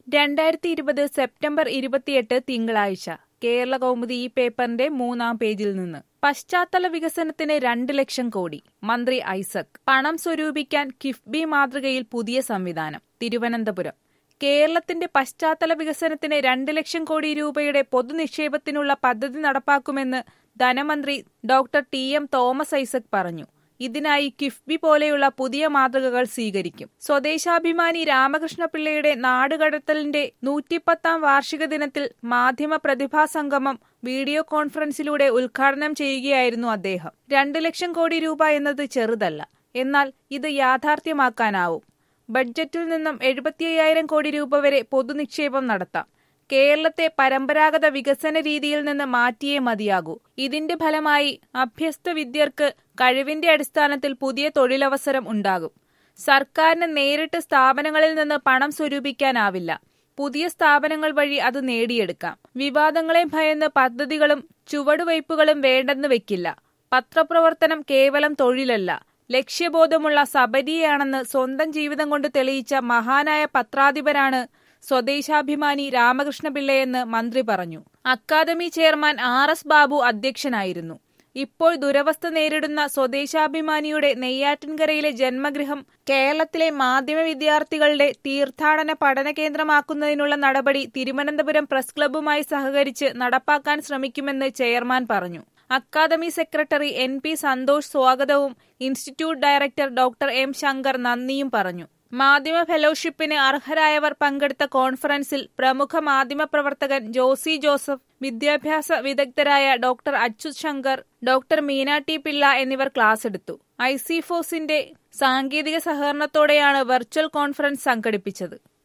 രണ്ടായിരത്തി ഇരുപത് സെപ്റ്റംബർ ഇരുപത്തിയെട്ട് തിങ്കളാഴ്ച കേരള കൗമുദി ഈ പേപ്പറിന്റെ മൂന്നാം പേജിൽ നിന്ന് പശ്ചാത്തല വികസനത്തിന് രണ്ട് ലക്ഷം കോടി മന്ത്രി ഐസക് പണം സ്വരൂപിക്കാൻ കിഫ്ബി മാതൃകയിൽ പുതിയ സംവിധാനം തിരുവനന്തപുരം കേരളത്തിന്റെ പശ്ചാത്തല വികസനത്തിന് രണ്ട് ലക്ഷം കോടി രൂപയുടെ പൊതുനിക്ഷേപത്തിനുള്ള പദ്ധതി നടപ്പാക്കുമെന്ന് ധനമന്ത്രി doctor T M Thomas Isaac പറഞ്ഞു ഇതിനായി കിഫ്ബി പോലെയുള്ള പുതിയ മാതൃകകൾ സ്വീകരിക്കും സ്വദേശാഭിമാനി രാമകൃഷ്ണപിള്ളയുടെ നാടുകടത്തലിന്റെ നൂറ്റിപ്പത്താം വാർഷിക ദിനത്തിൽ മാധ്യമ പ്രതിഭാ സംഗമം വീഡിയോ കോൺഫറൻസിലൂടെ ഉദ്ഘാടനം ചെയ്യുകയായിരുന്നു അദ്ദേഹം രണ്ട് ലക്ഷം കോടി രൂപ എന്നത് ചെറുതല്ല എന്നാൽ ഇത് യാഥാർത്ഥ്യമാക്കാനാവും ബഡ്ജറ്റിൽ നിന്നും എഴുപത്തിയ്യായിരം കോടി രൂപ വരെ പൊതുനിക്ഷേപം നടത്താം കേരളത്തെ പരമ്പരാഗത വികസന രീതിയിൽ നിന്ന് മാറ്റിയേ മതിയാകൂ ഇതിന്റെ ഫലമായി അഭ്യസ്ത വിദ്യർക്ക് കഴിവിന്റെ അടിസ്ഥാനത്തിൽ പുതിയ തൊഴിലവസരം ഉണ്ടാകും സർക്കാരിന് നേരിട്ട് സ്ഥാപനങ്ങളിൽ നിന്ന് പണം സ്വരൂപിക്കാനാവില്ല പുതിയ സ്ഥാപനങ്ങൾ വഴി അത് നേടിയെടുക്കാം വിവാദങ്ങളെ ഭയന്ന് പദ്ധതികളും ചുവടുവയ്പുകളും വേണ്ടെന്ന് വെക്കില്ല പത്രപ്രവർത്തനം കേവലം തൊഴിലല്ല ലക്ഷ്യബോധമുള്ള സബരിയാണെന്ന് സ്വന്തം ജീവിതം കൊണ്ട് തെളിയിച്ച മഹാനായ പത്രാധിപരാണ് സ്വദേശാഭിമാനി രാമകൃഷ്ണപിള്ളയെന്ന് മന്ത്രി പറഞ്ഞു academy chairman R S Babu അധ്യക്ഷനായിരുന്നു ഇപ്പോൾ ദുരവസ്ഥ നേരിടുന്ന സ്വദേശാഭിമാനിയുടെ നെയ്യാറ്റിൻകരയിലെ ജന്മഗൃഹം കേരളത്തിലെ മാധ്യമ വിദ്യാർത്ഥികളുടെ തീർത്ഥാടന പഠന കേന്ദ്രമാക്കുന്നതിനുള്ള നടപടി തിരുവനന്തപുരം പ്രസ് ക്ലബ്ബുമായി സഹകരിച്ച് നടപ്പാക്കാൻ ശ്രമിക്കുമെന്ന് ചെയർമാൻ പറഞ്ഞു academy secretary N P Santhosh സ്വാഗതവും institute director doctor M Shankar നന്ദിയും പറഞ്ഞു മാധ്യമ ഫെലോഷിപ്പിന് അർഹരായവർ പങ്കെടുത്ത കോൺഫറൻസിൽ പ്രമുഖ മാധ്യമപ്രവർത്തകൻ ജോസി ജോസഫ് വിദ്യാഭ്യാസ വിദഗ്ധരായ doctor Achyut Shankar doctor Meena T Pillai എന്നിവർ ക്ലാസ് എടുത്തു ഐസിഫോസിന്റെ സാങ്കേതിക സഹകരണത്തോടെയാണ് വെർച്വൽ കോൺഫറൻസ് സംഘടിപ്പിച്ചത്